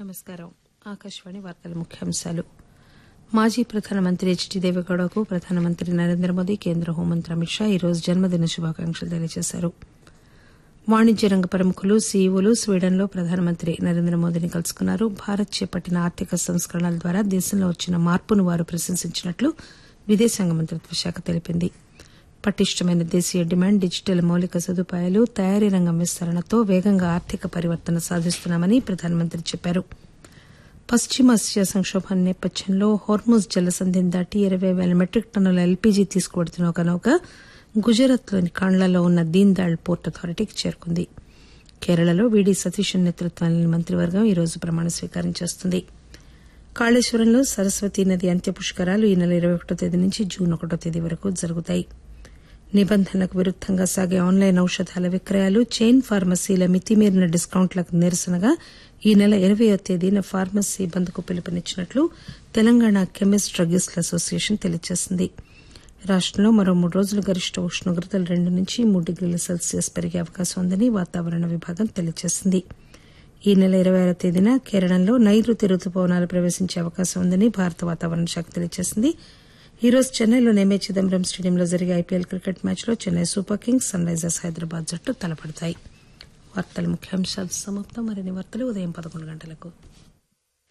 నమస్కారం ఆకాశవాణి వార్తల ముఖ్యాంశాలు మాజీ ప్రధానమంత్రి హెచ్డి దేవగౌడకు ప్రధానమంత్రి నరేంద్ర మోదీ కేంద్ర హోంమంత్రి అమిత్ షా ఈరోజు జన్మదిన శుభాకాంక్షలు తెలియజేశారు వాణిజ్య రంగ ప్రముఖులు సీఈఓలు స్వీడన్లో ప్రధానమంత్రి నరేంద్ర మోదీని కలుసుకున్నారు భారత్ చేపట్టిన ఆర్థిక సంస్కరణల ద్వారా దేశంలో వచ్చిన మార్పును వారు ప్రశంసించినట్లు విదేశాంగ మంత్రిత్వ శాఖ తెలిపింది పటిష్టమైన దేశీయ డిమాండ్ డిజిటల్ మౌలిక సదుపాయాలు తయారీ రంగం విస్తరణతో వేగంగా ఆర్థిక పరివర్తన సాధిస్తున్నామని ప్రధానమంత్రి చెప్పారు పశ్చిమాసియా సంక్షోభం నేపథ్యంలో హోర్ముజ్ జలసంధిని దాటి ఇరవై పేల మెట్రిక్ టన్నుల ఎల్పీజీ తీసుకువెడుతున్న ఒక నౌక గుజరాత్లోని కాండ్లాలో ఉన్న దీన్ దయాళ్ పోర్ట్ అథారిటీకి చేరుకుంది కేరళలో వీడీ సతీశన్ నేతృత్వంలోని మంత్రివర్గం ఈరోజు ప్రమాణ స్వీకారం చేస్తుంది కాళేశ్వరంలో సరస్వతీ నది అంత్య పుష్కరాలు ఈ నెల ఇరవై ఒకటో తేదీ నుంచి జూన్ ఒకటో తేదీ వరకు జరుగుతాయి నిబంధనలకు విరుద్దంగా సాగే ఆన్లైన్ ఔషధాల విక్రయాలు చైన్ ఫార్మసీల మితిమీరిన డిస్కౌంట్లకు నిరసనగా ఈ నెల ఇరవయో తేదీన ఫార్మసీ బంద్కు పిలుపునిచ్చినట్లు తెలంగాణ కెమిస్ట్ డ్రగ్గిస్టుల అసోసియేషన్ తెలియజేసింది రాష్టంలో మరో మూడు రోజులు గరిష్ట ఉష్ణోగ్రతలు రెండు నుంచి మూడు డిగ్రీల సెల్సియస్ పెరిగే అవకాశం ఉందని వాతావరణ విభాగం తెలియజేసింది ఈ నెల ఇరవై ఆరో తేదీన కేరళంలో నైరుతి రుతుపవనాలు ప్రవేశించే అవకాశం ఉందని భారత వాతావరణ శాఖ తెలియజేసింది ఈ రోజు చెన్నైలోని ఎంఏ చిదంబరం స్టేడియంలో జరిగే ఐపీఎల్ క్రికెట్ మ్యాచ్లో Chennai Super Kings Sunrisers Hyderabad జట్టు తలపడతాయి వార్తల ముఖ్యాంశాలు సమాప్తం మరిన్ని వార్తలు ఉదయం పదకొండు గంటలకు